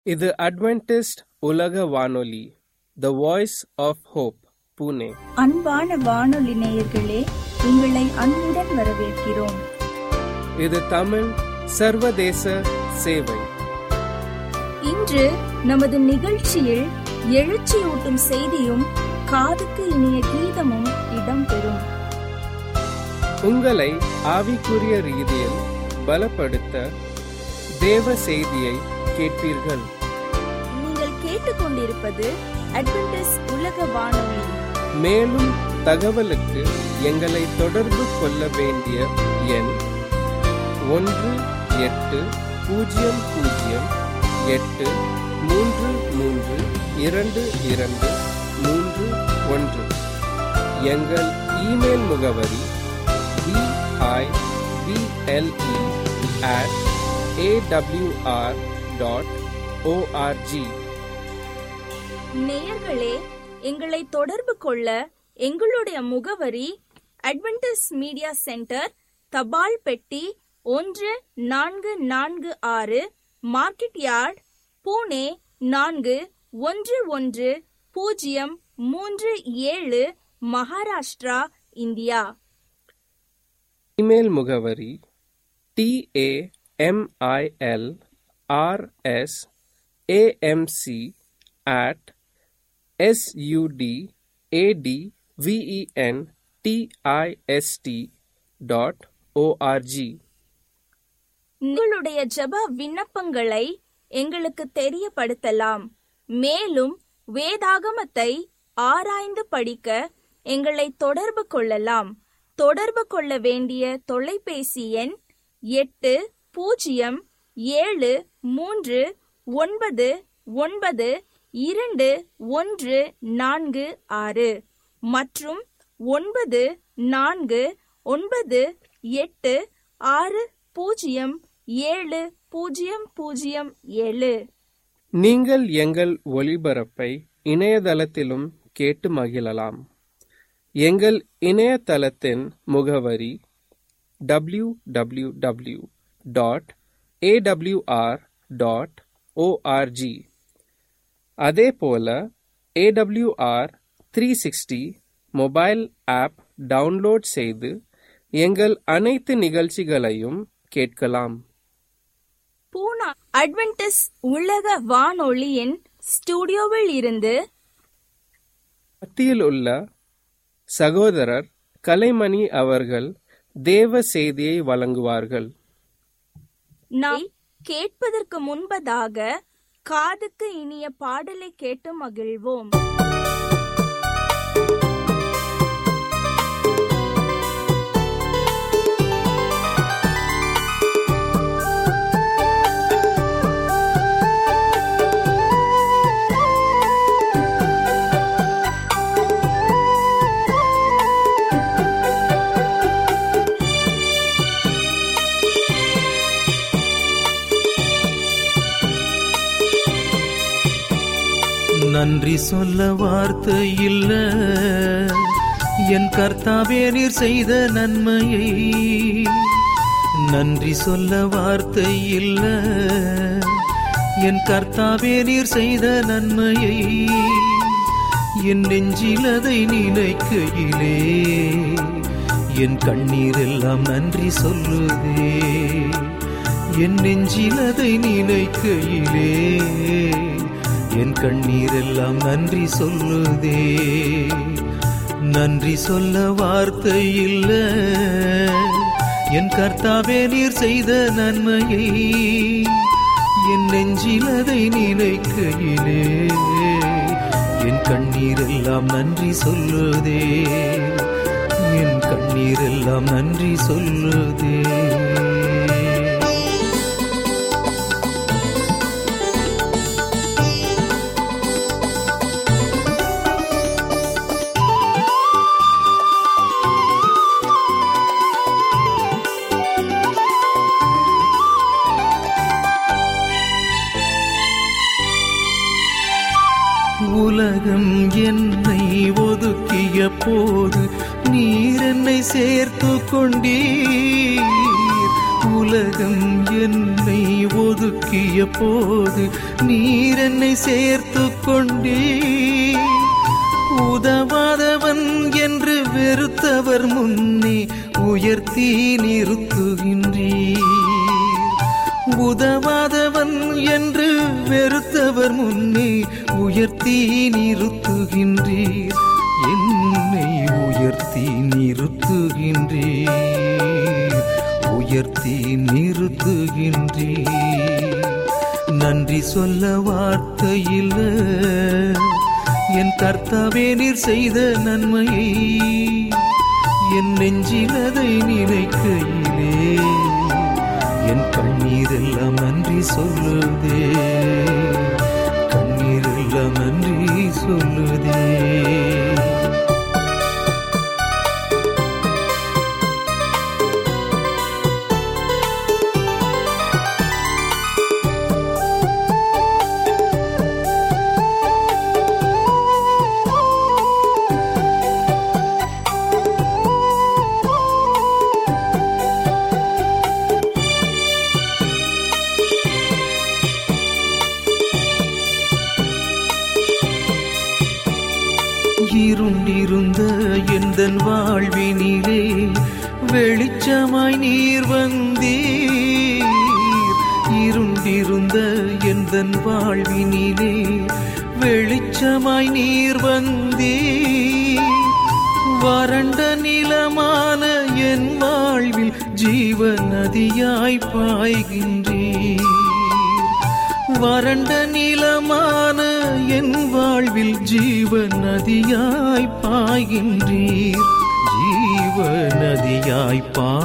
இது அட்வென்டிஸ்ட் உலக வானொலி the Voice of Hope Pune அன்பான வானொலி நேயர்களே உங்களை அன்புடன் வரவேற்கிறோம் இது தமிழ் சர்வதேச சேவை இன்று நமது நிகழ்ச்சியில் எழுச்சியூட்டும் செய்தியும் காதுக்கு இனிய கீதமும் இடம்பெறும் உங்களை ஆவிக்குரிய ரீதியில் பலப்படுத்த தேவ செய்தியை கேட்பீர்கள் நீங்கள் கேட்டுக்கொண்டிருப்பது அட்வென்டிஸ் உலக வானொலி மேலும் தகவலுக்கு எங்களை தொடர்பு கொள்ள வேண்டிய எண் ஒன்று எட்டு பூஜ்ஜியம் பூஜ்ஜியம் எட்டு மூன்று மூன்று இரண்டு இரண்டு மூன்று ஒன்று எங்கள் இமெயில் முகவரி BIBLE at AWR dot ORG நேயர்களே எங்களை தொடர்பு கொள்ள எங்களுடைய முகவரி அட்வென்டிஸ் மீடியா சென்டர் தபால் பெட்டி ஒன்று நான்கு நான்கு ஆறு மார்க்கெட் யார்ட் பூனே நான்கு ஒன்று ஒன்று பூஜ்ஜியம் மூன்று ஏழு மகாராஷ்டிரா இந்தியா இமெயில் முகவரி TAMIL RS AMC at SUT AD VEN TIST dot ORG உங்களுடைய ஜெப விண்ணப்பங்களை எங்களுக்கு தெரியப்படுத்தலாம் மேலும் வேதாகமத்தை ஆராய்ந்து படிக்க எங்களை தொடர்பு கொள்ளலாம் தொடர்பு கொள்ள வேண்டிய தொலைபேசி எண் எட்டு பூஜ்ஜியம் ஏழு மூன்று ஒன்பது ஒன்பது இரண்டு ஒன்று நான்கு ஆறு மற்றும் ஒன்பது நான்கு ஒன்பது எட்டு ஆறு பூஜ்ஜியம் ஏழு பூஜ்ஜியம் பூஜ்ஜியம் ஏழு நீங்கள் எங்கள் ஒளிபரப்பை இணையதளத்திலும் கேட்டு மகிழலாம் எங்கள் இணையதளத்தின் முகவரி W W W dot AWR dot ORG அதே போல AWR three sixty mobile app download செய்து எங்கள் அனைத்து நிகழ்ச்சிகளையும் கேட்கலாம் பூனா அட்வென்டிஸ் உலக வானொலியின் ஸ்டுடியோவில் இருந்து மத்தியில் உள்ள சகோதரர் கலைமணி அவர்கள் தேவ செய்தியை வழங்குவார்கள் நாம் கேட்பதற்கு முன்பதாக காதுக்கு இனிய பாடலை கேட்டு மகிழ்வோம் நன்றி சொல்ல வார்த்தை இல்ல என் கர்த்தாவே நீர் செய்த நன்மையை நன்றி சொல்ல வார்த்தை இல்ல என் கர்த்தாவே நீர் செய்த நன்மையை என் நெஞ்சில் அதை நினைக்கையிலே என் கண்ணீர் எல்லாம் நன்றி சொல்லுதே என் நெஞ்சில் அதை நினைக்கையிலே என் கண்ணீர் எல்லாம் நன்றி சொல்லுதே நன்றி சொல்ல வார்த்தை இல்ல என் கர்த்தாவே நீர் செய்த நன்மையை என் நெஞ்சில் அதை நினைக்கையிலே என் கண்ணீர் எல்லாம் நன்றி சொல்லுதே என் கண்ணீர் எல்லாம் நன்றி சொல்லுதே உலகம் என்னை ஒதுக்கிய போது நீர் என்னை சேர்த்து கொண்டீர் உலகம் என்னை ஒதுக்கிய போது நீர் என்னை சேர்த்து கொண்டே உதவாதவன் என்று வெறுத்தவர் முன்னே உயர்த்தி நிறுத்துகின்றீர் உதவாதவன் என்று வெறுத்தவர் முன்னே உயர்த்தி நிறுத்துகின்றீர் என்னை உயர்த்தி நிறுத்துகின்றீர் உயர்த்தி நிறுத்துகின்றீர் நன்றி சொல்ல வார்த்தையில்ல என் கர்த்தாவே நீர் செய்த நன்மையை என் நெஞ்சிலதை நினைக்கையிலே என் கண்ணீரெல்லாம் நன்றி சொல்லுதே கண்ணீரெல்லாம் நன்றி சொல்லுதே இருண்டிருந்த எந்தன் வாழ்வினிலே வெளிச்சமாய் நீர் வந்தீர் இருண்டிருந்த எந்தன் வாழ்வினிலே வெளிச்சமாய் நீர் வந்தீர் வறண்ட நிலமான என் வாழ்வில் ஜீவ நதியாய் பாய்கின்றீர் வறண்ட நிலமான என் வாழ்வில் ஜீவ நதியாய் பாய்கின்றீர் ஜீவ நதியாய்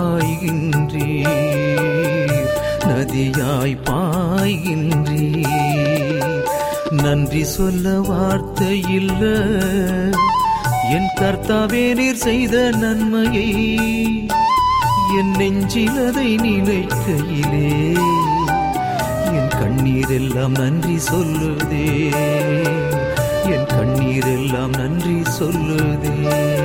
பாய்கின்றீர் நதியாய் பாய்கின்றீர் நன்றி சொல்ல வார்த்தையில்ல என் கர்த்தாவே நீர் செய்த நன்மையை என் நெஞ்சில் அதை நினைக்கையிலே என் கண்ணீரெல்லாம் நன்றி சொல்லுதே என் கண்ணீரெல்லாம் நன்றி சொல்லுதே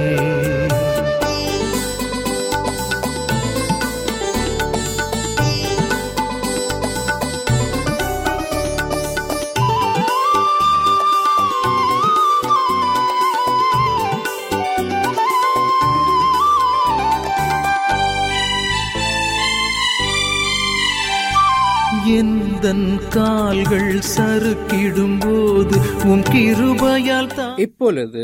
எந்தன் கால்கள் சறுக்கிடும்போது உன் கிருபையால் தான் இப்பொழுது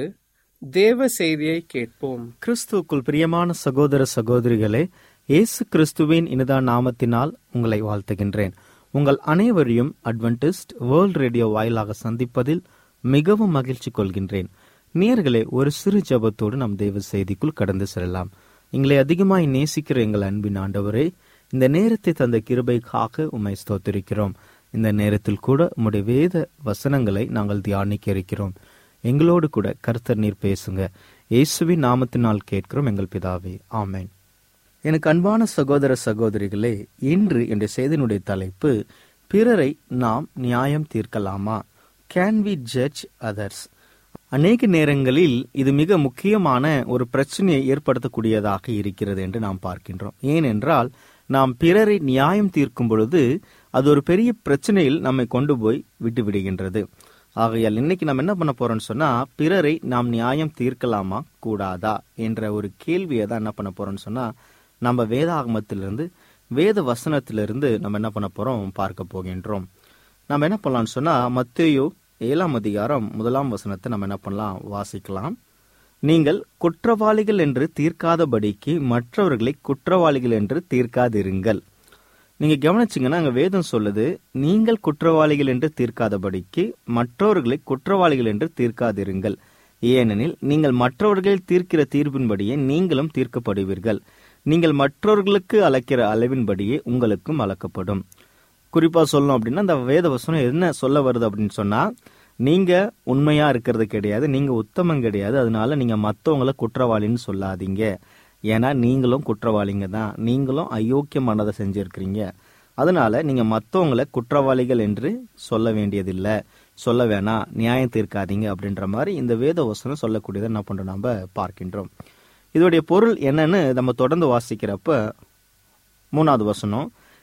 தேவ செய்தியை கேட்போம் கிறிஸ்துவுக்குள் பிரியமான சகோதர சகோதரிகளே இயேசு கிறிஸ்துவின் இனிதா நாமத்தினால் உங்களை வாழ்த்துகின்றேன் உங்கள் அனைவரையும் அட்வென்டிஸ்ட் வேர்ல்ட் ரேடியோ வாயிலாக சந்திப்பதில் மிகவும் மகிழ்ச்சி கொள்கின்றேன் நேர்களே ஒரு சிறு ஜெபத்தோடு நம் தேவ செய்திக்குள் கடந்து செல்லலாம் எங்களை அதிகமாய் நேசிக்கிற எங்கள் அன்பின் ஆண்டவரே இந்த நேரத்தை தந்த கிருபைக்காக உம்மை ஸ்தோத்திரிக்கிறோம் இந்த நேரத்தில் கூட உம்முடைய வேத வசனங்களை நாங்கள் தியானிக்க இருக்கிறோம் எங்களோடு கூட கர்த்தர் நீர் பேசுங்க இயேசுவின் நாமத்தினால் கேட்கிறோம் எங்கள் பிதாவே ஆமென் எனக்கு அன்பான சகோதர சகோதரிகளே இன்று என்ற செய்தியினுடைய தலைப்பு பிறரை நாம் நியாயம் தீர்க்கலாமா கேன் வி ஜட்ஜ் அதர்ஸ் அநேக நேரங்களில் இது மிக முக்கியமான ஒரு பிரச்சனையை ஏற்படுத்தக்கூடியதாக இருக்கிறது என்று நாம் பார்க்கின்றோம் ஏனென்றால் நாம் பிறரை நியாயம் தீர்க்கும் பொழுது அது ஒரு பெரிய பிரச்சனையில் நம்மை கொண்டு போய் விட்டு விடுகின்றது ஆகையால் இன்னைக்கு நம்ம என்ன பண்ண போறோம்னு சொன்னா பிறரை நாம் நியாயம் தீர்க்கலாமா கூடாதா என்ற ஒரு கேள்வியை தான் என்ன பண்ண போறோம்னு சொன்னா நம்ம வேதாகமத்திலிருந்து வேத வசனத்திலிருந்து நம்ம என்ன பண்ண போறோம் பார்க்க போகின்றோம் நம்ம என்ன பண்ணலாம்னு சொன்னா மத்தேயு ஏழாம் அதிகாரம் முதலாம் வசனத்தை நம்ம என்ன பண்ணலாம் வாசிக்கலாம் நீங்கள் குற்றவாளிகள் என்று தீர்க்காதபடிக்கு மற்றவர்களை குற்றவாளிகள் என்று தீர்க்காதிருங்கள் நீங்க கவனிச்சீங்கன்னா அங்க வேதம் சொல்லுது நீங்கள் குற்றவாளிகள் என்று தீர்க்காதபடிக்கு மற்றவர்களை குற்றவாளிகள் என்று தீர்க்காதிருங்கள் ஏனெனில் நீங்கள் மற்றவர்கள் தீர்க்கிற தீர்ப்பின்படியே நீங்களும் தீர்க்கப்படுவீர்கள் நீங்கள் மற்றவர்களுக்கு அழைக்கிற அளவின்படியே உங்களுக்கும் அளக்கப்படும் குறிப்பா சொல்லணும் அப்படின்னா அந்த வேத வசனம் என்ன சொல்ல வருது அப்படின்னு சொன்னா நீங்க உண்மையா இருக்கிறது கிடையாது நீங்க உத்தமம் கிடையாது அதனால நீங்க மத்தவங்கள குற்றவாளின்னு சொல்லாதீங்க ஏன்னா நீங்களும் குற்றவாளிங்க தான் நீங்களும் அயோக்கியமானதை செஞ்சிருக்கிறீங்க அதனால நீங்க மத்தவங்கள குற்றவாளிகள் என்று சொல்ல வேண்டியதில்லை சொல்ல வேணாம் நியாயம் தீர்க்காதீங்க அப்படின்ற மாதிரி இந்த வேத வசனம் சொல்லக்கூடியதை என்ன பண்றோம் நம்ம பார்க்கின்றோம் இதோடைய பொருள் என்னன்னு நம்ம தொடர்ந்து வாசிக்கிறப்ப மூணாவது வசனம்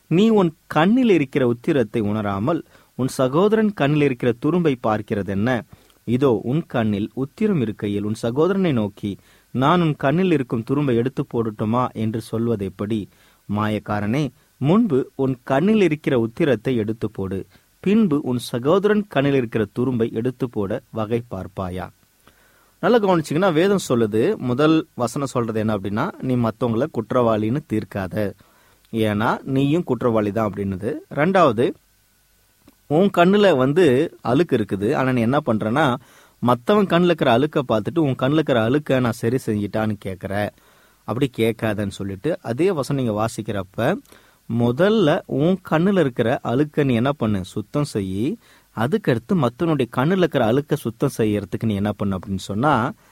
நீ உன் கண்ணில் இருக்கிற உத்திரத்தை உணராமல் உன் சகோதரன் கண்ணில் இருக்கிற துரும்பை பார்க்கிறது என்ன இதோ உன் கண்ணில் உத்திரம் இருக்கையில் உன் சகோதரனை நோக்கி நான் உன் கண்ணில் இருக்கும் துரும்பை எடுத்து போடட்டுமா என்று சொல்வது எப்படி மாயக்காரனே முன்பு உன் கண்ணில் இருக்கிற உத்திரத்தை எடுத்து போடு பின்பு உன் சகோதரன் கண்ணில் இருக்கிற துரும்பை எடுத்து போட வகை பார்ப்பாயா நல்லா கவனிச்சிங்கன்னா வேதம் சொல்லுது முதல் வசனம் சொல்றது என்ன அப்படின்னா நீ மற்றவங்கள குற்றவாளின்னு தீர்க்காத ஏன்னா நீயும் குற்றவாளி தான் அப்படின்னுது ரெண்டாவது உன் கண்ணுல வந்து அழுக்கு இருக்குது ஆனா நீ என்ன பண்றனா மத்தவன் கண்ணுல இருக்கிற அழுக்க பார்த்துட்டு உன் கண்ணுல இருக்கிற அழுக்க நான் சரி செஞ்சிட்டான்னு கேக்குற அப்படி கேட்காதன்னு சொல்லிட்டு அதே வசனம் நீங்க வாசிக்கிறப்ப முதல்ல உன் கண்ணுல இருக்கிற அழுக்க நீ என்ன பண்ணு சுத்தம் செய்யி அதுக்கடுத்து மத்தவனுடைய கண்ணுல இருக்கிற அழுக்க சுத்தம் செய்யறதுக்கு நீ என்ன பண்ணு அப்படின்னு சொன்னா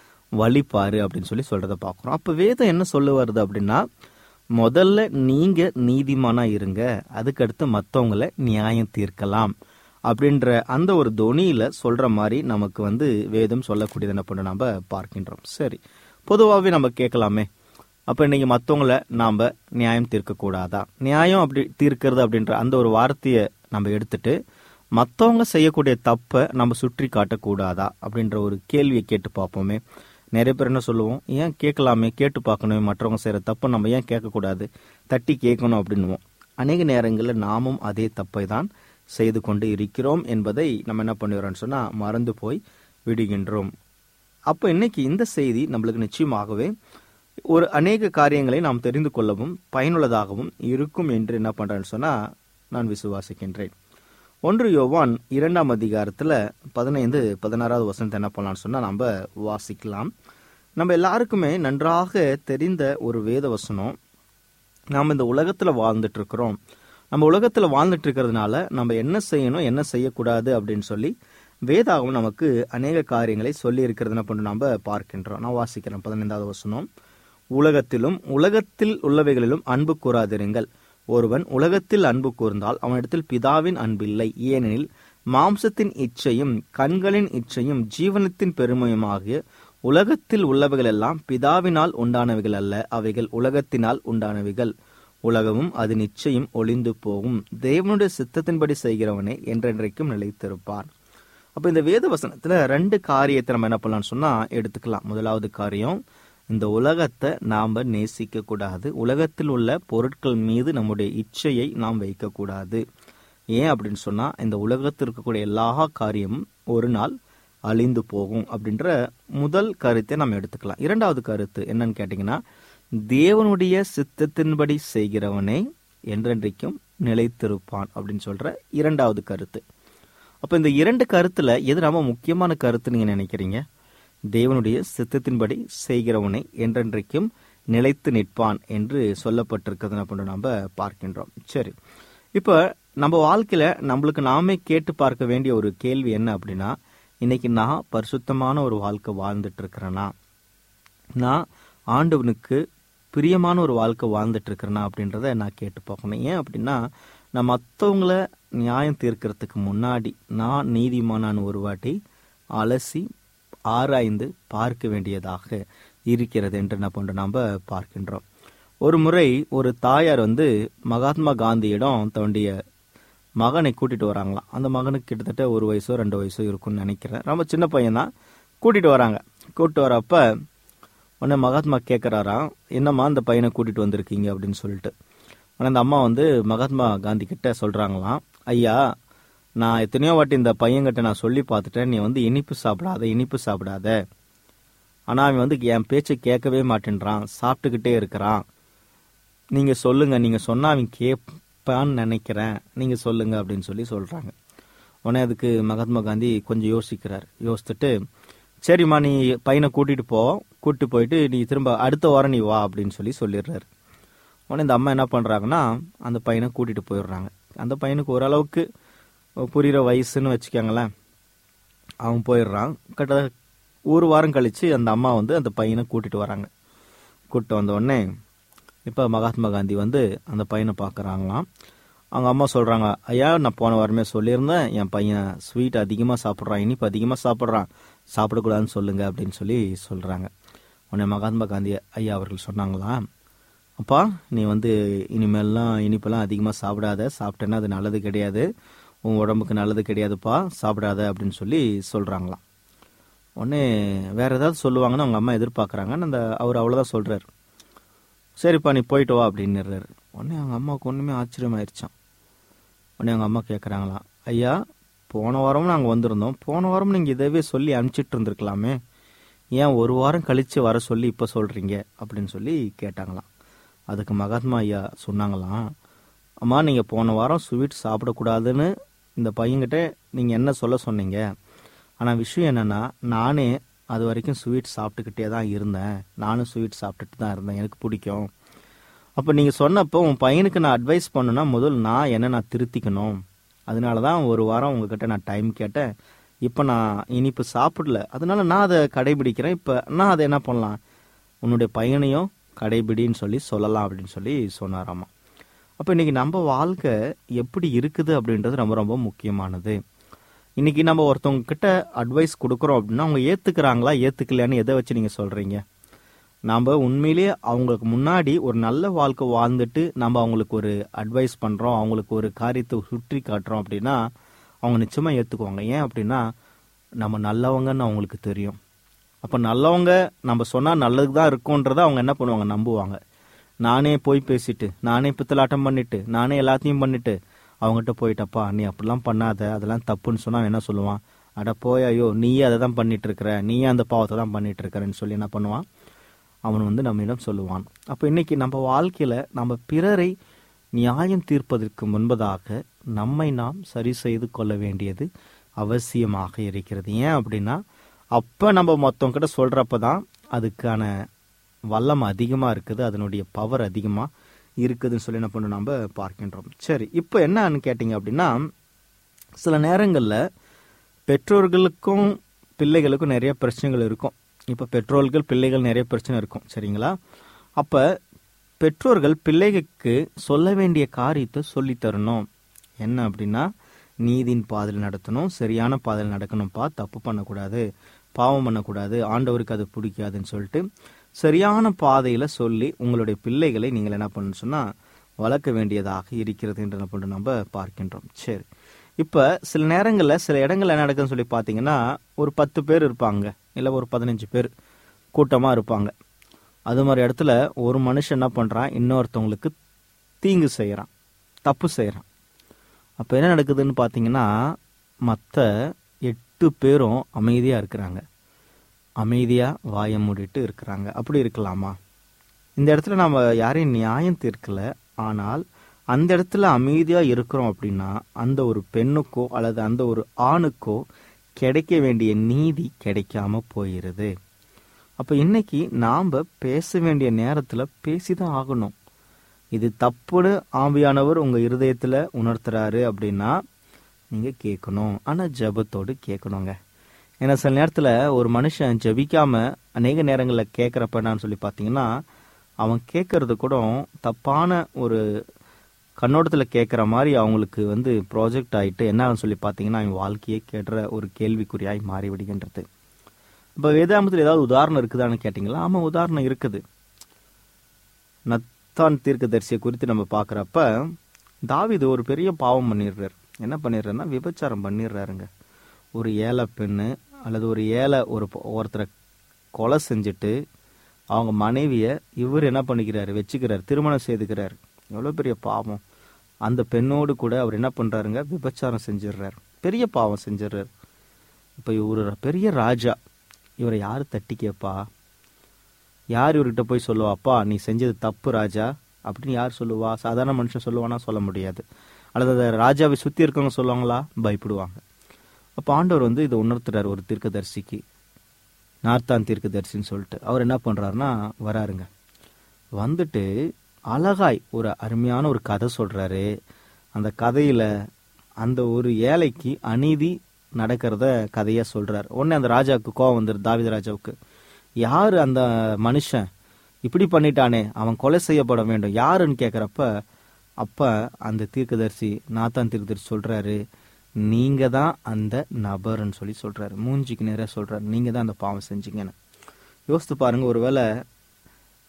வழிபாரு அப்படின்னு சொல்லி சொல்றத பாக்குறோம் அப்ப வேதம் என்ன சொல்ல வருது அப்படின்னா முதல்ல நீங்க நீதிமானா இருங்க அதுக்கடுத்து மத்தவங்கள நியாயம் தீர்க்கலாம் அப்படின்ற அந்த ஒரு தொனியில சொல்ற மாதிரி நமக்கு வந்து வேதம் சொல்லக்கூடியது என்ன பண்ண நாம பார்க்கின்றோம் சரி பொதுவாகவே நம்ம கேட்கலாமே அப்ப இன்னைக்கு மத்தவங்கள நாம நியாயம் தீர்க்க கூடாதா நியாயம் அப்படி தீர்க்கிறது அப்படின்ற அந்த ஒரு வார்த்தையை நம்ம எடுத்துட்டு மத்தவங்க செய்யக்கூடிய தப்பை நம்ம சுற்றி காட்டக்கூடாதா அப்படின்ற ஒரு கேள்வியை கேட்டு பார்ப்போமே நிறைய பேர் என்ன சொல்லுவோம் ஏன் கேட்கலாமே கேட்டு பார்க்கணுமே மற்றவங்க செய்யற தப்பை நம்ம ஏன் கேட்கக்கூடாது தட்டி கேட்கணும் அப்படின்னுவோம் அநேக நேரங்களில் நாமும் அதே தப்பை தான் செய்து கொண்டு இருக்கிறோம் என்பதை நம்ம என்ன பண்ணுறோம்னு சொன்னா மறந்து போய் விடுகின்றோம் அப்போ இன்னைக்கு இந்த செய்தி நம்மளுக்கு நிச்சயமாகவே ஒரு அநேக காரியங்களை நாம் தெரிந்து கொள்ளவும் பயனுள்ளதாகவும் இருக்கும் என்று என்ன பண்றேன்னு சொன்னா நான் விசுவாசிக்கின்றேன் ஒன்று யோவான் இரண்டாம் அதிகாரத்துல பதினைந்து பதினாறாவது வசனத்தை என்ன பண்ணலாம்னு சொன்னா நம்ம வாசிக்கலாம் நம்ம எல்லாருக்குமே நன்றாக தெரிந்த ஒரு வேத வசனம் நாம் இந்த உலகத்துல வாழ்ந்துட்டு இருக்கிறோம் நம்ம உலகத்துல வாழ்ந்துட்டு இருக்கிறதுனால நம்ம என்ன செய்யணும் என்ன செய்யக்கூடாது அப்படின்னு சொல்லி வேதாகவும் நமக்கு அநேக காரியங்களை சொல்லி இருக்கிறது என்ன பண்ண நம்ம பார்க்கின்றோம் நான் வாசிக்கிறேன் பதினைந்தாவது வசனம் உலகத்திலும் உலகத்தில் உள்ளவைகளிலும் அன்பு கூறாதிருங்கள் ஒருவன் உலகத்தில் அன்பு கூர்ந்தால் அவனிடத்தில் பிதாவின் அன்பில்லை ஏனெனில் மாம்சத்தின் இச்சையும் கண்களின் இச்சையும் ஜீவனத்தின் பெருமையுமாகிய உலகத்தில் உள்ளவைகளெல்லாம் பிதாவினால் உண்டானவைகள் அல்ல அவைகள் உலகத்தினால் உண்டானவைகள் உலகமும் அது நிச்சயம் ஒளிந்து போகும் தேவனுடைய சித்தத்தின்படி செய்கிறவனே என்றென்றைக்கும் நிலைத்திருப்பான் அப்ப இந்த வேத வசனத்துல ரெண்டு காரியத்தை நம்ம என்ன பண்ணலாம்னு சொன்னா எடுத்துக்கலாம் முதலாவது காரியம் இந்த உலகத்தை நாம நேசிக்க கூடாது உலகத்தில் உள்ள பொருட்கள் மீது நம்முடைய இச்சையை நாம் வைக்க கூடாது ஏன் அப்படின்னு சொன்னா இந்த உலகத்தில் இருக்கக்கூடிய எல்லா காரியமும் ஒரு நாள் அழிந்து போகும் அப்படின்ற முதல் கருத்தை நம்ம எடுத்துக்கலாம் இரண்டாவது கருத்து என்னன்னு கேட்டீங்கன்னா தேவனுடைய சித்தத்தின்படி செய்கிறவனே என்றென்றைக்கும் நிலைத்திருப்பான் அப்படின்னு சொல்ற இரண்டாவது கருத்து அப்ப இந்த இரண்டு கருத்துல எது ரொம்ப முக்கியமான கருத்து நீங்க நினைக்கிறீங்க தேவனுடைய சித்தத்தின்படி செய்கிறவனை என்றென்றைக்கும் நிலைத்து நிற்பான் என்று சொல்லப்பட்டிருக்கிறது அப்படின்னு நம்ம பார்க்கின்றோம் சரி இப்ப நம்ம வாழ்க்கையில நம்மளுக்கு நாமே கேட்டு பார்க்க வேண்டிய ஒரு கேள்வி என்ன அப்படின்னா இன்னைக்கு நான் பரிசுத்தமான ஒரு வாழ்க்கை வாழ்ந்துட்டு இருக்கிறேனா நான் ஆண்டவனுக்கு பிரியமான ஒரு வாழ்க்கை வாழ்ந்துட்டு இருக்கிறேனா அப்படின்றத நான் கேட்டு பார்க்கணும் ஏன் அப்படின்னா நான் மற்றவங்கள நியாயம் தீர்க்கறதுக்கு முன்னாடி நான் நீதிமானான ஒரு வாட்டி அலசி ஆராய்ந்து பார்க்க வேண்டியதாக இருக்கிறது என்று என்ன பண்றோம் நாம பார்க்கின்றோம் ஒரு முறை ஒரு தாயார் வந்து மகாத்மா காந்தியிடம் தன்னுடைய மகனை கூட்டிட்டு வராங்களாம் அந்த மகனுக்கு கிட்டத்தட்ட ஒரு வயசோ ரெண்டு வயசோ இருக்கும்னு நினைக்கிறேன் ரொம்ப சின்ன பையன் தான் கூட்டிட்டு வராங்க கூட்டிட்டு வரப்ப உடனே மகாத்மா கேட்குறாராம் என்னம்மா அந்த பையனை கூட்டிட்டு வந்திருக்கீங்க அப்படின்னு சொல்லிட்டு உடனே அந்த அம்மா வந்து மகாத்மா காந்தி கிட்ட சொல்றாங்களாம் ஐயா நான் எத்தனையோ வாட்டி இந்த பையன்கிட்ட நான் சொல்லி பார்த்துட்டேன் நீ வந்து இனிப்பு சாப்பிடாத இனிப்பு சாப்பிடாத ஆனா அவன் வந்து என் பேச்சை கேட்கவே மாட்டேன்றான் சாப்பிட்டுக்கிட்டே இருக்கிறான் நீங்க சொல்லுங்க நீங்க சொன்னா அவன் கேட்பான்னு நினைக்கிறேன் நீங்க சொல்லுங்க அப்படின்னு சொல்லி சொல்றாங்க உடனே அதுக்கு மகாத்மா காந்தி கொஞ்சம் யோசிக்கிறார் யோசிச்சுட்டு சரிம்மா நீ பையனை கூட்டிட்டு போ கூட்டிட்டு போயிட்டு நீ திரும்ப அடுத்த வாரம் நீ வா அப்படின்னு சொல்லி சொல்லிடுறாரு உடனே இந்த அம்மா என்ன பண்றாங்கன்னா அந்த பையனை கூட்டிட்டு போயிடுறாங்க அந்த பையனுக்கு ஓரளவுக்கு புரியுற வயசுன்னு வச்சுக்கோங்களேன் அவன் போயிடுறான் கிட்ட ஒரு வாரம் கழிச்சு அந்த அம்மா வந்து அந்த பையனை கூட்டிட்டு வராங்க கூட்டிட்டு வந்த உடனே இப்போ மகாத்மா காந்தி வந்து அந்த பையனை பார்க்குறாங்களாம் அவங்க அம்மா சொல்றாங்க ஐயா நான் போன வாரமே சொல்லியிருந்தேன் என் பையன் ஸ்வீட் அதிகமாக சாப்பிட்றான் இனிப்பு அதிகமாக சாப்பிட்றான் சாப்பிடக்கூடாதுன்னு சொல்லுங்க அப்படின்னு சொல்லி சொல்றாங்க உடனே மகாத்மா காந்தி ஐயா அவர்கள் சொன்னாங்களா அப்பா நீ வந்து இனிமேல்லாம் இனிப்பெல்லாம் அதிகமாக சாப்பிடாத சாப்பிட்டேன்னா அது நல்லது கிடையாது உன் உடம்புக்கு நல்லது கிடையாதுப்பா சாப்பிடாத அப்படின்னு சொல்லி சொல்கிறாங்களாம் உடனே வேற ஏதாவது சொல்லுவாங்கன்னு அவங்க அம்மா எதிர்பார்க்குறாங்க அந்த அவர் அவ்வளோதான் சொல்கிறார் சரிப்பா நீ போயிட்டு வா அப்படின்னுறாரு உடனே அவங்க அம்மாவுக்கு ஒன்றுமே ஆச்சரியமாயிருச்சான் உடனே அவங்க அம்மா கேட்குறாங்களாம் ஐயா போன வாரமும் நாங்கள் வந்திருந்தோம் போன வாரம் நீங்கள் இதவே சொல்லி அனுப்பிச்சிட்டு இருந்திருக்கலாமே ஏன் ஒரு வாரம் கழித்து வர சொல்லி இப்போ சொல்கிறீங்க அப்படின்னு சொல்லி கேட்டாங்களாம் அதுக்கு மகாத்மா ஐயா சொன்னாங்களாம் அம்மா நீங்கள் போன வாரம் ஸ்வீட் சாப்பிடக்கூடாதுன்னு இந்த பையன்கிட்ட நீங்கள் என்ன சொல்ல சொன்னீங்க ஆனால் விஷயம் என்னென்னா நானே அது வரைக்கும் ஸ்வீட் சாப்பிட்டுக்கிட்டே தான் இருந்தேன் நானும் ஸ்வீட் சாப்பிட்டுட்டு தான் இருந்தேன் எனக்கு பிடிக்கும் அப்போ நீங்கள் சொன்னப்போ உன் பையனுக்கு நான் அட்வைஸ் பண்ணுனா முதல் நான் என்ன நான் திருத்திக்கணும் அதனால தான் ஒரு வாரம் உங்ககிட்ட நான் டைம் கேட்டேன் இப்போ நான் இனிப்பு சாப்பிடல அதனால நான் அதை கடைபிடிக்கிறேன் இப்போ நான் அதை என்ன பண்ணலாம் உன்னுடைய பையனையும் கடைபிடின்னு சொல்லி சொல்லலாம் அப்படின்னு சொல்லி சொன்னாராமா அப்போ இன்னைக்கு நம்ம வாழ்க்கை எப்படி இருக்குது அப்படின்றது ரொம்ப ரொம்ப முக்கியமானது இன்னைக்கு நம்ம ஒருத்தவங்க கிட்ட அட்வைஸ் கொடுக்குறோம் அப்படின்னா அவங்க ஏத்துக்கிறாங்களா ஏத்துக்கலையான்னு எதை வச்சு நீங்க சொல்றீங்க நாம உண்மையிலேயே அவங்களுக்கு முன்னாடி ஒரு நல்ல வாழ்க்கை வாழ்ந்துட்டு நம்ம அவங்களுக்கு ஒரு அட்வைஸ் பண்றோம் அவங்களுக்கு ஒரு காரியத்தை சுற்றி காட்டுறோம் அப்படின்னா அவங்க நிச்சயமா ஏத்துக்குவாங்க ஏன் அப்படின்னா நம்ம நல்லவங்கன்னு அவங்களுக்கு தெரியும் அப்ப நல்லவங்க நம்ம சொன்னா நல்லதுக்கு தான் இருக்கும்ன்றத அவங்க என்ன பண்ணுவாங்க நம்புவாங்க நானே போய் பேசிட்டு நானே பித்தலாட்டம் பண்ணிட்டு நானே எல்லாத்தையும் பண்ணிட்டு அவங்ககிட்ட போயிட்டப்பா நீ அப்படிலாம் பண்ணாத அதெல்லாம் தப்புன்னு சொன்னா அவன் என்ன சொல்லுவான் அட போய் ஐயோ நீயே அதை தான் பண்ணிட்டு இருக்கிற நீயே அந்த பாவத்தை தான் பண்ணிட்டு இருக்கிறன்னு சொல்லி என்ன பண்ணுவான் அவன் வந்து நம்மிடம் சொல்லுவான் அப்போ இன்னைக்கு நம்ம வாழ்க்கையில நம்ம பிறரை நியாயம் தீர்ப்பதற்கு முன்பதாக நம்மை நாம் சரி செய்து கொள்ள வேண்டியது அவசியமாக இருக்கிறது ஏன் அப்படின்னா அப்ப நம்ம மொத்தம் கிட்ட சொல்றப்ப தான் அதுக்கான வல்லம் அதிகமா இருக்குது அதனுடைய பவர் அதிகமா இருக்குதுன்னு சொல்லி என்ன பண்ண நம்ம பார்க்கின்றோம் சரி இப்போ என்னன்னு கேட்டீங்க அப்படின்னா சில நேரங்கள்ல பெற்றோர்களுக்கும் பிள்ளைகளுக்கும் நிறைய பிரச்சனைகள் இருக்கும் இப்போ பெற்றோர்கள் பிள்ளைகள் நிறைய பிரச்சனை இருக்கும் சரிங்களா அப்ப பெற்றோர்கள் பிள்ளைகளுக்கு சொல்ல வேண்டிய காரியத்தை சொல்லி தரணும் என்ன அப்படின்னா நீதியின் பாதையில் நடத்தணும் சரியான பாதையில் நடக்கணும்ப்பா தப்பு பண்ணக்கூடாது பாவம் பண்ணக்கூடாது ஆண்டவருக்கு அது பிடிக்காதுன்னு சொல்லிட்டு சரியான பாதையில சொல்லி உங்களுடைய பிள்ளைகளை நீங்கள் என்ன பண்ணணும் சொன்னா வளர்க்க வேண்டியதாக இருக்கிறது என்று என்ன பண்றோம் நம்ம பார்க்கின்றோம் சரி இப்ப சில நேரங்கள்ல சில இடங்கள்ல என்ன நடக்குதுன்னு சொல்லி பாத்தீங்கன்னா ஒரு பத்து பேர் இருப்பாங்க இல்ல ஒரு பதினஞ்சு பேர் கூட்டமா இருப்பாங்க அது மாதிரி இடத்துல ஒரு மனுஷன் என்ன பண்றான் இன்னொருத்தவங்களுக்கு தீங்கு செய்யறான் தப்பு செய்யறான் அப்ப என்ன நடக்குதுன்னு பாத்தீங்கன்னா மற்ற எட்டு பேரும் அமைதியா இருக்கிறாங்க அமைதியா வாயை மூடிட்டு இருக்கிறாங்க அப்படி இருக்கலாமா இந்த இடத்துல நம்ம யாரையும் நியாயம் தீர்க்கல ஆனால் அந்த இடத்துல அமைதியா இருக்கிறோம் அப்படின்னா அந்த ஒரு பெண்ணுக்கோ அல்லது அந்த ஒரு ஆணுக்கோ கிடைக்க வேண்டிய நீதி கிடைக்காம போயிருது அப்ப இன்னைக்கு நாம பேச வேண்டிய நேரத்துல பேசிதான் ஆகணும் இது தப்புன்னு ஆவியானவர் உங்க இருதயத்துல உணர்த்துறாரு அப்படின்னா நீங்க கேட்கணும் ஆனா ஜெபத்தோடு கேட்கணுங்க ஏன்னா சில நேரத்துல ஒரு மனுஷன் ஜெபிக்காம அநேக நேரங்கள்ல கேட்கறப்ப என்னன்னு சொல்லி பாத்தீங்கன்னா அவன் கேட்கறது கூட தப்பான ஒரு கண்ணோட்டத்துல கேட்குற மாதிரி அவங்களுக்கு வந்து ப்ராஜெக்ட் ஆயிட்டு என்னன்னு சொல்லி பார்த்தீங்கன்னா அவன் வாழ்க்கையே கேட்டுற ஒரு கேள்விக்குறியாய் மாறி விடுகின்றது இப்போ வேதாமத்தில் ஏதாவது உதாரணம் இருக்குதான்னு கேட்டிங்களா ஆமாம் உதாரணம் இருக்குது நத்தான் தீர்க்கதரிசியை குறித்து நம்ம பார்க்குறப்ப தாவீது ஒரு பெரிய பாவம் பண்ணிடுறாரு என்ன பண்ணிடுறாருன்னா விபச்சாரம் பண்ணிடுறாருங்க ஒரு ஏழை பெண்ணு அல்லது ஒரு ஏழை ஒரு பொ- ஒருத்தரை கொலை செஞ்சுட்டு அவங்க மனைவியை இவர் என்ன பண்ணிக்கிறாரு வச்சுக்கிறாரு திருமணம் செய்துக்கிறாரு எவ்வளோ பெரிய பாவம் அந்த பெண்ணோடு கூட அவர் என்ன பண்றாருங்க விபச்சாரம் செஞ்சிடுறாரு பெரிய பாவம் செஞ்சிடுறாரு இப்போ இவர் பெரிய ராஜா இவரை யார் தட்டி கேப்பா யார் இவர்கிட்ட போய் சொல்லுவா அப்பா நீ செஞ்சது தப்பு ராஜா அப்படின்னு யார் சொல்லுவா சாதாரண மனுஷன் சொல்லுவானா சொல்ல முடியாது அல்லது அந்த ராஜாவை சுத்தி இருக்கவங்க சொல்லுவாங்களா பயப்படுவாங்க அப்ப ஆண்டவர் வந்து இதை உணர்த்துறாரு ஒரு தீர்க்கதரிசிக்கு நார்த்தான் தீர்க்கதரிசின்னு சொல்லிட்டு அவர் என்ன பண்றாருன்னா வராருங்க வந்துட்டு அழகாய் ஒரு அருமையான ஒரு கதை சொல்றாரு அந்த கதையில அந்த ஒரு ஏழைக்கு அநீதி நடக்கிறத கதையா சொல்றாரு உடனே அந்த ராஜாவுக்கு கோவம் வந்துரு தாவீது ராஜாவுக்கு யாரு அந்த மனுஷன் இப்படி பண்ணிட்டானே அவன் கொலை செய்யப்பட வேண்டும் யாருன்னு கேக்குறப்ப அப்ப அந்த தீர்க்கதரிசி நாத்தான் தீர்க்கதரிசி சொல்றாரு நீங்க தான் அந்த நபர்னு சொல்லி சொல்றாரு மூஞ்சிக்கு நேரா சொல்றாரு நீங்க தான் அந்த பாவம் செஞ்சீங்கன்னு யோசித்து பாருங்க ஒருவேளை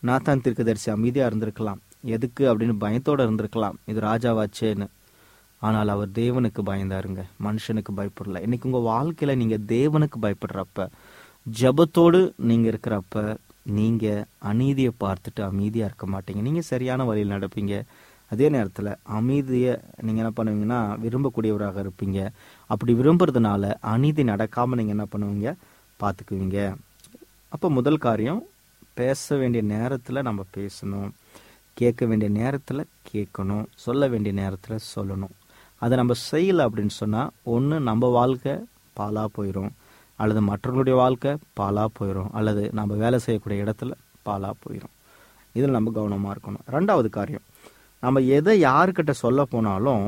நாத்தான் தீர்க்கதரிசி அமைதியா இருந்திருக்கலாம் எதுக்கு அப்படின்னு பயத்தோட இருந்திருக்கலாம் இது ராஜாவாச்சேன்னு ஆனால் அவர் தேவனுக்கு பயந்தாருங்க மனுஷனுக்கு பயப்படல இன்னைக்கு உங்க வாழ்க்கையில நீங்க தேவனுக்கு பயப்படுறப்ப ஜெபத்தோடு நீங்க இருக்கிறப்ப நீங்க அநீதியை பார்த்துட்டு அமைதியா இருக்க மாட்டீங்க நீங்க சரியான வழியில் நடப்பீங்க அதே நேரத்துல அமைதியை நீங்க என்ன பண்ணுவீங்கன்னா விரும்பக்கூடியவராக இருப்பீங்க அப்படி விரும்புறதுனால அநீதி நடக்காம நீங்க என்ன பண்ணுவீங்க பார்த்துக்குவீங்க அப்ப முதல் காரியம் பேச வேண்டிய நேரத்துல நம்ம பேசணும் கேட்க வேண்டிய நேரத்துல கேட்கணும் சொல்ல வேண்டிய நேரத்துல சொல்லணும் அதை நம்ம செய்யல அப்படின்னு சொன்னா ஒண்ணு நம்ம வாழ்க்கை பாலா போயிடும் அல்லது மற்றவங்களுடைய வாழ்க்கை பாலா போயிடும் அல்லது நம்ம வேலை செய்யக்கூடிய இடத்துல பாலா போயிடும் இதில் நம்ம கவனமா இருக்கணும் ரெண்டாவது காரியம் நம்ம எதை யாருக்கிட்ட சொல்ல போனாலும்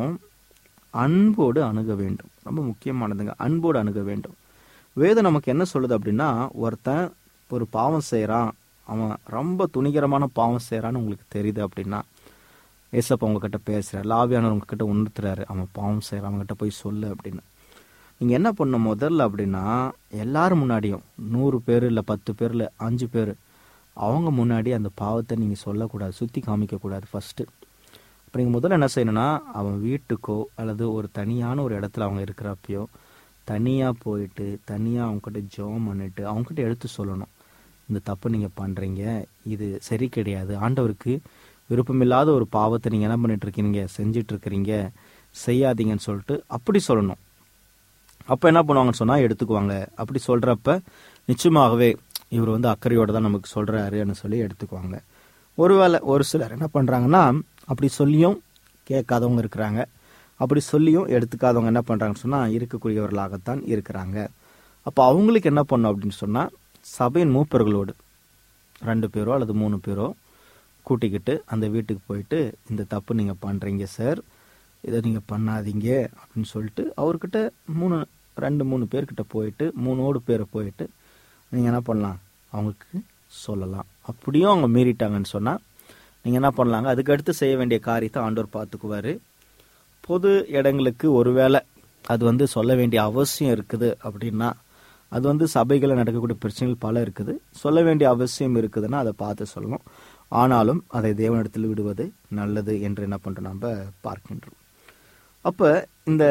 அன்போடு அணுக வேண்டும் ரொம்ப முக்கியமானதுங்க அன்போடு அணுக வேண்டும் வேதம் நமக்கு என்ன சொல்லுது அப்படின்னா ஒருத்தன் ஒரு பாவம் செய்கிறான் அவன் ரொம்ப துணிகரமான பாவம் செய்கிறான்னு உங்களுக்கு தெரியுது அப்படின்னா ஏசப்பா உங்ககிட்ட பேசுகிறார் லாவியானவர் உங்ககிட்ட உணர்த்துறாரு அவன் பாவம் செய்கிறான் அவங்ககிட்ட போய் சொல்லு அப்படின்னு நீங்கள் என்ன பண்ண முதல்ல அப்படின்னா எல்லாரும் முன்னாடியும் நூறு பேர் இல்லை பத்து பேர் இல்லை அஞ்சு பேர் அவங்க முன்னாடி அந்த பாவத்தை நீங்கள் சொல்லக்கூடாது சுற்றி காமிக்கக்கூடாது ஃபஸ்ட்டு அப்போ நீங்கள் முதல்ல என்ன செய்யணும்னா அவன் வீட்டுக்கோ அல்லது ஒரு தனியான ஒரு இடத்துல அவங்க இருக்கிறப்பயோ தனியாக போயிட்டு தனியாக அவங்ககிட்ட ஜெபம் பண்ணிட்டு அவங்ககிட்ட எடுத்து சொல்லணும் இந்த தப்பு நீங்கள் பண்ணுறீங்க இது சரி கிடையாது ஆண்டவருக்கு விருப்பமில்லாத ஒரு பாவத்தை நீங்கள் என்ன பண்ணிட்டு இருக்கீங்க செஞ்சிட்டு இருக்கிறீங்க செய்யாதீங்கன்னு சொல்லிட்டு அப்படி சொல்லணும் அப்போ என்ன பண்ணுவாங்கன்னு சொன்னால் எடுத்துக்குவாங்க அப்படி சொல்கிறப்ப நிச்சயமாகவே இவர் வந்து அக்கறையோட தான் நமக்கு சொல்கிறாருன்னு சொல்லி எடுத்துக்குவாங்க ஒருவேளை ஒரு சிலர் என்ன பண்ணுறாங்கன்னா அப்படி சொல்லியும் கேட்காதவங்க இருக்கிறாங்க அப்படி சொல்லியும் எடுத்துக்காதவங்க என்ன பண்ணுறாங்கன்னு சொன்னால் இருக்கக்கூடியவர்களாகத்தான் இருக்கிறாங்க அப்போ அவங்களுக்கு என்ன பண்ணும் அப்படின்னு சொன்னால் சபையின் மூப்பர்களோடு ரெண்டு பேரோ அல்லது மூணு பேரோ கூட்டிக்கிட்டு அந்த வீட்டுக்கு போயிட்டு இந்த தப்பு நீங்கள் பண்ணுறீங்க சார் இதை நீங்கள் பண்ணாதீங்க அப்படின்னு சொல்லிட்டு அவர்கிட்ட மூணு ரெண்டு மூணு பேர்கிட்ட போயிட்டு மூணோடு பேரை போயிட்டு நீங்கள் என்ன பண்ணலாம் அவங்களுக்கு சொல்லலாம் அப்படியும் அவங்க மீறிட்டாங்கன்னு சொன்னால் நீங்கள் என்ன பண்ணலாங்க அதுக்கு அடுத்து செய்ய வேண்டிய காரியத்தை ஆண்டவர் பார்த்துக்குவாரு பொது இடங்களுக்கு ஒருவேளை அது வந்து சொல்ல வேண்டிய அவசியம் இருக்குது அப்படின்னா அது வந்து சபைகளில் நடக்கக்கூடிய பிரச்சனைகள் பல இருக்குது சொல்ல வேண்டிய அவசியம் இருக்குதுன்னா அதை பார்த்து சொல்லணும் ஆனாலும் அதை தேவனிடத்தில் விடுவது நல்லது என்று என்ன பண்ணுறோம் நம்ம பார்க்கின்றோம் அப்போ இந்த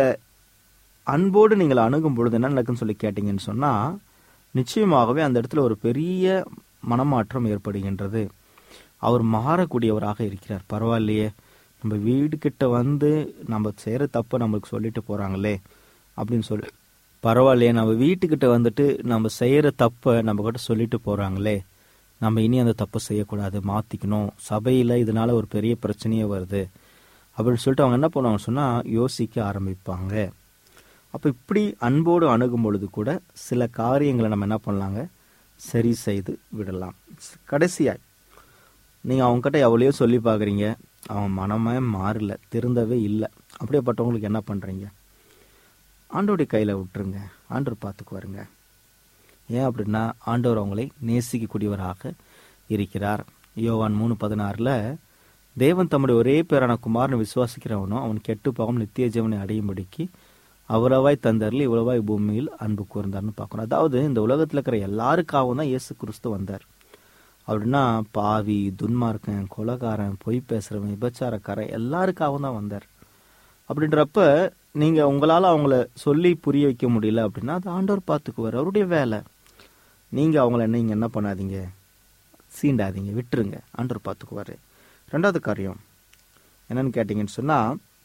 அன்போடு நீங்கள் அணுகும் பொழுது என்ன நடக்குன்னு சொல்லி கேட்டீங்கன்னு சொன்னால் நிச்சயமாகவே அந்த இடத்துல ஒரு பெரிய மனமாற்றம் ஏற்படுகின்றது அவர் மாறக்கூடியவராக இருக்கிறார் பரவாயில்லையே நம்ம வீடு கிட்ட வந்து நம்ம செய்கிற தப்பை நம்மளுக்கு சொல்லிட்டு போகிறாங்களே அப்படின்னு சொல்லி பரவாயில்லையே நம்ம வீட்டுக்கிட்ட வந்துட்டு நம்ம செய்கிற தப்பை நம்ம கிட்ட சொல்லிட்டு போகிறாங்களே நம்ம இனி அந்த தப்பை செய்யக்கூடாது மாற்றிக்கணும் சபையில் இதனால ஒரு பெரிய பிரச்சனையே வருது அப்படின்னு சொல்லிட்டு அவங்க என்ன பண்ணுவாங்க சொன்னால் யோசிக்க ஆரம்பிப்பாங்க அப்போ இப்படி அன்போடு அணுகும் பொழுது கூட சில காரியங்களை நம்ம என்ன பண்ணலாங்க சரி செய்து விடலாம் கடைசியாய் நீங்கள் அவங்ககிட்ட எவ்வளையோ சொல்லி பார்க்குறீங்க அவன் மனமே மாறல திருந்தவே இல்லை அப்படியேப்பட்டவங்களுக்கு என்ன பண்ணுறீங்க ஆண்டோடைய கையில் விட்டுருங்க ஆண்டவர் பார்த்துக்குவாருங்க ஏன் அப்படின்னா ஆண்டவர் அவங்களை நேசிக்கக்கூடியவராக இருக்கிறார் யோவான் மூணு பதினாறில் தேவன் தம்முடைய ஒரே பேரான குமாரனை விசுவாசிக்கிறவனும் அவன் கெட்டு போகாமல் நித்திய ஜீவனை அடையும்படிக்கு அவரவாய் தந்தாரில் இவ்வளவாய் பூமியில் அன்பு கூர்ந்தார்னு பார்க்கணும் அதாவது இந்த உலகத்தில் இருக்கிற எல்லாருக்காகவும் தான் இயேசு கிறிஸ்து வந்தார் அப்படின்னா பாவி துன்மார்க்கன் கொலகாரன் பொய் பேசுறவன் விபச்சாரக்காரன் எல்லாருக்காகவும் தான் வந்தார் அப்படின்றப்ப நீங்க உங்களால அவங்கள சொல்லி புரிய வைக்க முடியல அப்படின்னா அது ஆண்டவர் பார்த்துக்குவார் அவருடைய வேலை நீங்க அவங்கள நீங்க என்ன பண்ணாதீங்க சீண்டாதீங்க விட்டுருங்க ஆண்டவர் பார்த்துக்குவாரு ரெண்டாவது காரியம் என்னன்னு கேட்டீங்கன்னு சொன்னா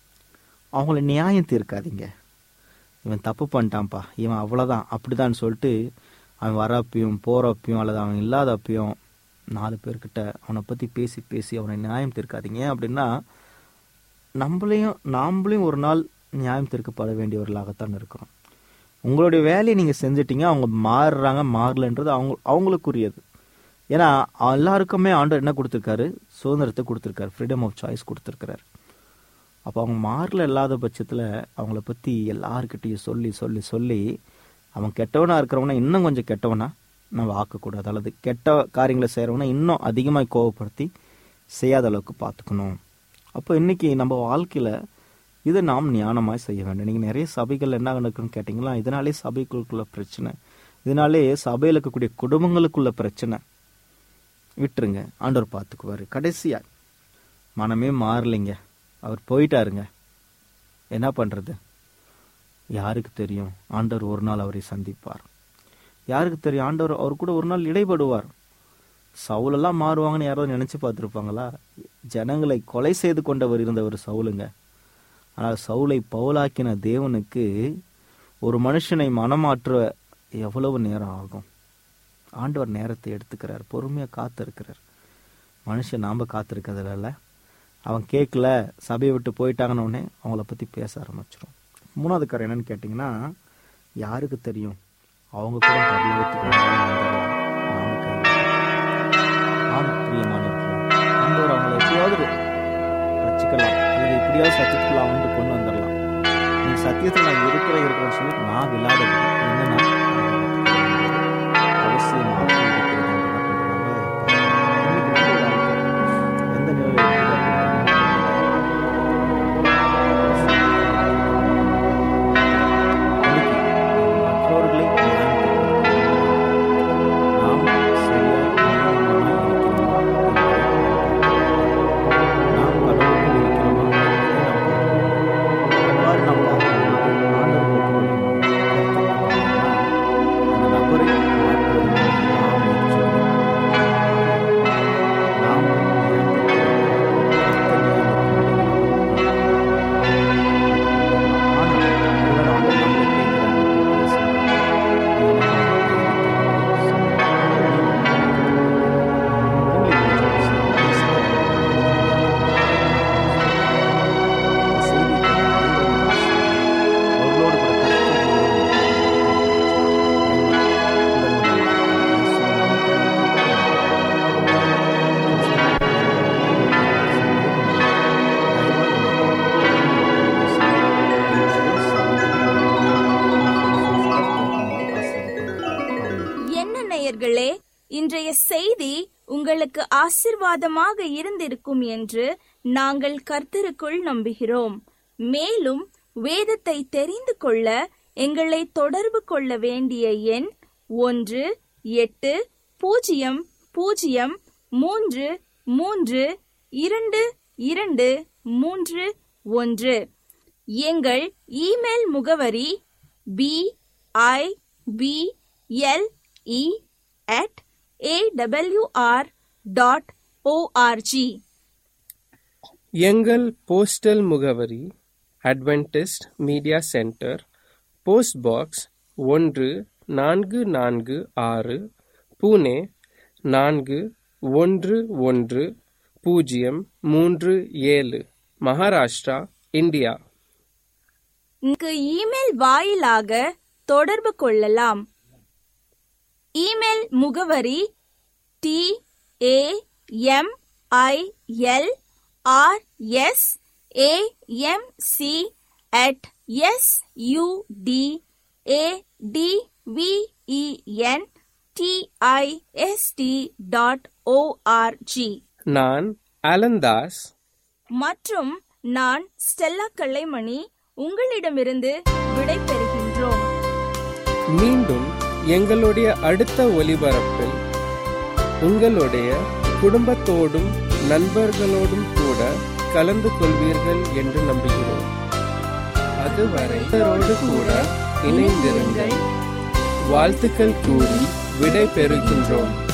அவங்கள நியாயம் தீர்க்காதீங்க இவன் தப்பு பண்ணிட்டான்ப்பா இவன் அவ்வளோதான் அப்படிதான் சொல்லிட்டு அவன் வரப்பையும் போறப்பையும் அல்லது அவன் இல்லாதப்பையும் நாலு பேர்கிட்ட அவனை பற்றி பேசி பேசி அவனை நியாயம் தீர்க்காதீங்க ஏன் அப்படின்னா நம்மளையும் நாம்பளையும் ஒரு நாள் நியாயம் தீர்க்கப்பட வேண்டியவர்களாகத்தான் இருக்கிறோம் உங்களுடைய வேலையை நீங்கள் செஞ்சிட்டீங்க அவங்க மாறுறாங்க மாறலன்றது அவங்க அவங்களுக்குரியது ஏன்னா எல்லாருக்குமே ஆண்டவர் என்ன கொடுத்துருக்காரு சுதந்திரத்தை கொடுத்துருக்காரு ஃப்ரீடம் ஆஃப் சாய்ஸ் கொடுத்துருக்காரு அப்போ அவங்க மாறல இல்லாத பட்சத்தில் அவங்கள பற்றி எல்லாருக்கிட்டையும் சொல்லி சொல்லி சொல்லி அவன் கெட்டவனா இருக்கிறவனா இன்னும் கொஞ்சம் கெட்டவனா நம்ம ஆக்கக்கூடாது அல்லது கெட்ட காரியங்களை செய்கிறவனா இன்னும் அதிகமாக கோவப்படுத்தி செய்யாத அளவுக்கு பார்த்துக்கணும் அப்போ இன்னைக்கு நம்ம வாழ்க்கையில் இதை நாம் ஞானமாய் செய்ய வேண்டும் நீங்கள் நிறைய சபைகள் என்ன நடக்குன்னு கேட்டிங்களா இதனாலே சபைகளுக்குள்ள பிரச்சனை இதனாலே சபையில் இருக்கக்கூடிய குடும்பங்களுக்குள்ள பிரச்சனை விட்டுருங்க ஆண்டவர் பார்த்துக்குவாரு கடைசியா மனமே மாறலைங்க அவர் போயிட்டாருங்க என்ன பண்றது யாருக்கு தெரியும் ஆண்டவர் ஒரு நாள் அவரை சந்திப்பார் யாருக்கு தெரியும் ஆண்டவர் அவர் கூட ஒரு நாள் இடைபடுவார் சவுலெல்லாம் மாறுவாங்கன்னு யாராவது நினைச்சு பார்த்துருப்பாங்களா ஜனங்களை கொலை செய்து கொண்டவர் இருந்தவர் சவுலுங்க ஆனால் சவுலை பவுலாக்கின தேவனுக்கு ஒரு மனுஷனை மனமாற்ற எவ்வளவு நேரம் ஆகும் ஆண்டவர் நேரத்தை எடுத்துக்கிறார் பொறுமையாக காத்திருக்கிறார் மனுஷன் நாம் காத்திருக்கிறதுல அவன் கேட்கல சபையை விட்டு போயிட்டாங்கன்னு உடனே அவங்கள பற்றி பேச ஆரம்பிச்சிடும் மூணாவது காரம் என்னன்னு கேட்டிங்கன்னா யாருக்கு தெரியும் அவங்க கூட பரலோகத்துக்கு வந்தாலும் வந்துடலாம். நாம கைவிடலாம். ஆம் பிரியமானவர்களே ஆண்டவர் அவங்களை எப்படியாவது ரசிக்கலாம் அல்லது எப்படியாவது சத்தியத்துக்குள்ள அவன் கொண்டு வந்துடலாம் நீ சத்தியத்தில் நான் இருக்கிற இருக்கிறேன்னு சொல்லி நான் விளையாட என்னன்னா அவசியம் எந்த நிலையில் மற்றவர்களை நாம் சரியாய் நியாயமாய் இருக்கிறோமா நாம் கடவுளுக்குள் இருக்கிறோமா அவ்வாறு நாம் பார்க்கும்போது ஆண்டவர் போட்டுக்கொள்ளும் அந்த நபரை மாற்றுவதற்கு நாம் முயற்சி நாம் என்ன நேயர்களே இன்றைய செய்தி உங்களுக்கு ஆசிர்வாதமாக இருந்திருக்கும் என்று நாங்கள் கர்த்தருக்குள் நம்புகிறோம் மேலும் வேதத்தை தெரிந்து கொள்ள எங்களை தொடர்பு கொள்ள வேண்டிய எண் ஒன்று எட்டு பூஜ்ஜியம் பூஜ்ஜியம் மூன்று மூன்று இரண்டு இரண்டு மூன்று ஒன்று எங்கள் இமெயில் முகவரி B I B L E at AWR dot ORG எங்கள் போஸ்டல் முகவரி Adventist media centre post box ஒன்று நான்கு நான்கு ஆறு புனே நான்கு ஒன்று ஒன்று பூஜ்ஜியம் மூன்று ஏழு மகாராஷ்டிரா இந்தியா இங்கு இமெயில் வாயிலாக தொடர்பு கொள்ளலாம் இமெயில் முகவரி T A M I L R S A M C at S U T A D V E N T I S T dot ORG நான் அலந்தாஸ் மற்றும் நான் ஸ்டெல்லா கல்லைமணி உங்களிடமிருந்து விடை பெறுகின்றோம் மீண்டும் எங்களுடைய அடுத்த ஒலிபரப்பில் உங்களுடைய குடும்பத்தோடும் நண்பர்களோடும் கூட கலந்து கொள்வீர்கள் என்று நம்புகிறோம் அதுவரை இவரோடு கூட இணைந்திருங்கள் வாழ்த்துக்கள் கூறி விடை பெறுகின்றோம்